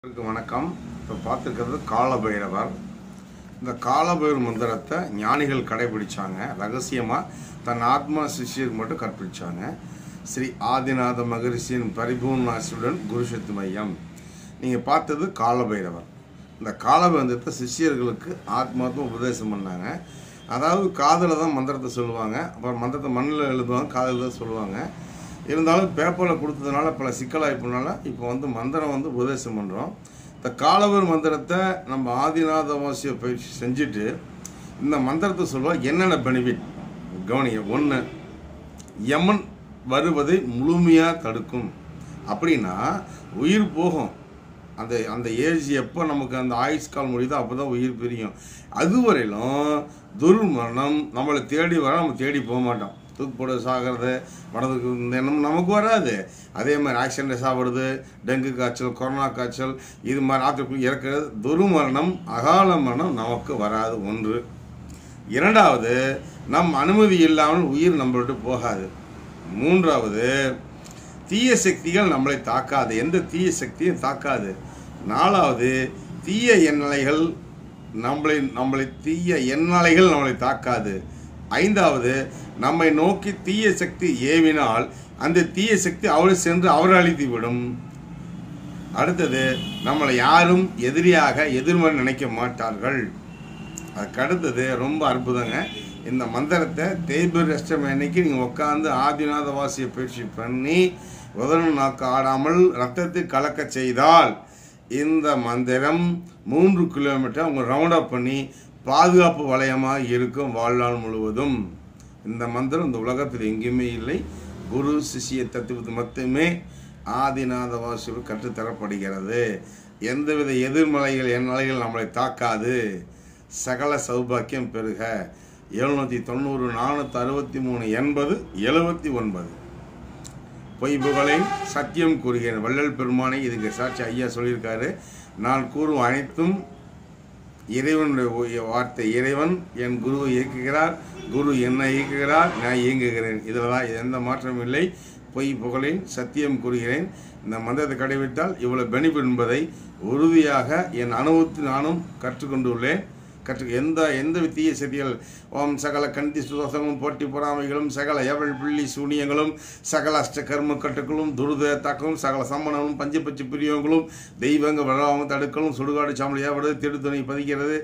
அனைவருக்கும் வணக்கம் இப்போ பார்த்துருக்கிறது காலபைரவர் இந்த காலபைரவர் மந்திரத்தை ஞானிகள் கடைபிடிச்சாங்க ரகசியமாக தன் ஆத்மா சிஷ்யருக்கு மட்டும் கற்பிச்சாங்க ஸ்ரீ ஆதிநாத மகரிஷியின் பரிபூர்ணாசியுடன் குருசக்தி மையம் நீங்கள் பார்த்தது காலபைரவர் இந்த காலபைரவத்தை சிஷ்யர்களுக்கு ஆத்மாத்மா உபதேசம் பண்ணாங்க அதாவது காதில் தான் மந்திரத்தை சொல்லுவாங்க அப்புறம் மந்திரத்தை மண்ணில் எழுதுவாங்க காதில் தான் சொல்லுவாங்க இருந்தாலும் பேப்பரில் கொடுத்ததுனால பல சிக்கலாய்ப்புனால இப்போ வந்து மந்திரம் வந்து உபதேசம் பண்ணுறோம் இந்த காலவர் மந்திரத்தை நம்ம ஆதிநாத வாசிய பயிற்சி செஞ்சுட்டு இந்த மந்திரத்தை சொல்லுவோம் என்னென்ன பெனிஃபிட் கவனிங்க ஒன்று யமன் வருவதை முழுமையாக தடுக்கும் அப்படின்னா உயிர் போகும் அந்த அந்த ஏஜ் எப்போ நமக்கு அந்த ஆயுஷ் கால் முடியுதோ அப்போ தான் உயிர் பிரியும் அதுவரையிலும் துர்மரணம் நம்மளை தேடி வர நம்ம தேடி போக மாட்டோம் தூக்கு போட சாகிறது மனதுக்கு இந்த எண்ணம் நமக்கு வராது அதே மாதிரி ஆக்சிடென்ட் சாப்பிடுறது டெங்கு காய்ச்சல் கொரோனா காய்ச்சல் இது மாதிரி ஆற்றுக்குள் இறக்கிறது துர்மரணம் அகால மரணம் நமக்கு வராது ஒன்று இரண்டாவது நம் அனுமதி இல்லாமல் உயிர் நம்மளை விட்டு போகாது மூன்றாவது தீய சக்திகள் நம்மளை தாக்காது எந்த தீய சக்தியும் தாக்காது நாலாவது தீய எண்ணலைகள் நம்மளை நம்மளை தீய எண்ணலைகள் நம்மளை தாக்காது ஐந்தாவது நம்மை நோக்கி தீய சக்தி ஏவினால் அந்த தீய சக்தி அவரை சென்று அவரை அழித்து விடும் அடுத்தது நம்மளை யாரும் எதிரியாக எதிர்மறை நினைக்க மாட்டார்கள் அதுக்கு அடுத்தது ரொம்ப அற்புதங்க இந்த மந்திரத்தை தேய்பிர் அஷ்டமி அன்னைக்கு நீங்கள் உட்காந்து ஆதிநாத வாசிய பயிற்சி பண்ணி உதன நாக்கு ஆடாமல் ரத்தத்தை கலக்க செய்தால் இந்த மந்திரம் மூன்று கிலோமீட்டர் அவங்க ரவுண்ட் அப் பண்ணி பாதுகாப்பு வளையமாக இருக்கும் வாழ்நாள் முழுவதும் இந்த மந்திரம் இந்த உலகத்தில் எங்கேயுமே இல்லை குரு சிஷிய தத்துவத்து மட்டுமே ஆதிநாத வாசியில் கற்றுத்தரப்படுகிறது எந்தவித எதிர்மலைகள் எண்ணலைகள் நம்மளை தாக்காது சகல சௌபாக்கியம் பெறுக எழுநூற்றி தொண்ணூறு நானூற்றி அறுபத்தி மூணு எண்பது எழுபத்தி ஒன்பது பொய்புகளை சத்தியம் கூறுகிறேன் வள்ளல் பெருமானை இதுக்கு சாட்சி ஐயா சொல்லியிருக்காரு நான் கூறும் அனைத்தும் இறைவனுடைய ஒ- வார்த்தை இறைவன் என் குருவை இயக்குகிறார் குரு என்னை இயக்குகிறார் நான் இயங்குகிறேன் இதில் தான் எந்த மாற்றமும் இல்லை பொய் புகழேன் சத்தியம் கூறுகிறேன் இந்த மந்திரத்தை கடைபிடித்தால் இவ்வளவு பெனிஃபிட் என்பதை உறுதியாக என் அனுபவத்தில் நானும் கற்றுக்கொண்டுள்ளேன் கற்று எந்த எந்த தீய சக்திகள் ஓம் சகல கந்தி சுதோஷங்களும் போட்டி பொறாமைகளும் சகல எவள் பிள்ளி சூனியங்களும் சகல அஷ்ட கர்ம கட்டுக்களும் துருத தாக்கமும் சகல சம்மணமும் பஞ்சபட்சி பிரியங்களும் தெய்வங்க வராமல் தடுக்கலும் சுடுகாடு சாம்பல் ஏவடுது திருத்துணை பதிக்கிறது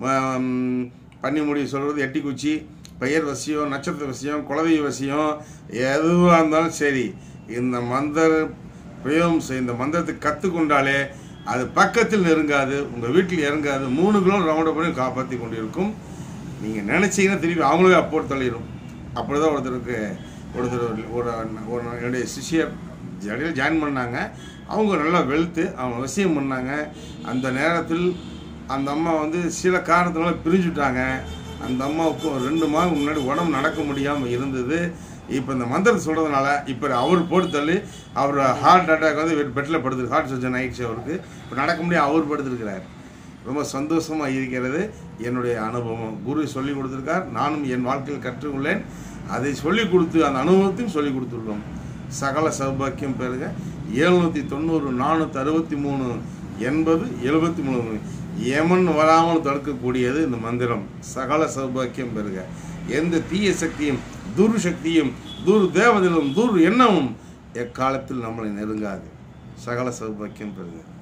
ம- பன்னிமுடி சொல்கிறது எட்டிக்குச்சி பெயர் வசியம் நட்சத்திர வசியம் குலதெய் வசியம் எதுவாக இருந்தாலும் சரி இந்த மந்திர பிரயோகம் செய் இந்த மந்திரத்தை கற்றுக்கொண்டாலே அது பக்கத்தில் நெருங்காது உங்கள் வீட்டில் இறங்காது மூணு கிலோ ரவுண்ட் பண்ணி காப்பாற்றி கொண்டிருக்கும் நீங்கள் நினச்சிங்கன்னா திருப்பி அவங்களே அப்போடு தள்ளிடும் அப்படி தான் ஒருத்தருக்கு ஒருத்தர் ஒரு ஒரு என்னுடைய சிஷியர் இடையில ஜாயின் பண்ணாங்க அவங்க நல்லா வெளுத்து அவங்க விஷயம் பண்ணாங்க அந்த நேரத்தில் அந்த அம்மா வந்து சில காரணத்தினால பிரிஞ்சுட்டாங்க அந்த அம்மாவுக்கு ஒரு ரெண்டு மாதம் முன்னாடி உடம்பு நடக்க முடியாமல் இருந்தது இப்போ இந்த மந்திரத்தை சொல்கிறதுனால இப்போ அவர் போட்டு தள்ளி அவர் ஹார்ட் அட்டாக் வந்து பெட்டில் படுத்து ஹார்ட் சர்ஜன் ஆயிடுச்சு அவருக்கு இப்போ நடக்க முடியாது அவர் படுத்துருக்கிறார் ரொம்ப சந்தோஷமாக இருக்கிறது என்னுடைய அனுபவம் குரு சொல்லி கொடுத்துருக்கார் நானும் என் வாழ்க்கையில் கற்றுக்கொள்ளேன் அதை சொல்லி கொடுத்து அந்த அனுபவத்தையும் சொல்லி கொடுத்துள்ளோம் சகல சௌபாக்கியம் பெறுக எழுநூற்றி தொண்ணூறு நானூற்றி அறுபத்தி மூணு எண்பது எழுபத்தி மூணு யமன் வராமல் தடுக்கக்கூடியது இந்த மந்திரம் சகல சௌபாக்கியம் பெறுக எந்த தீய சக்தியும் துரு சக்தியும் துர் தேவதைகளும் துர் எண்ணமும் எக்காலத்தில் நம்மளை நெருங்காது சகல சௌபாக்கியம் பெறுக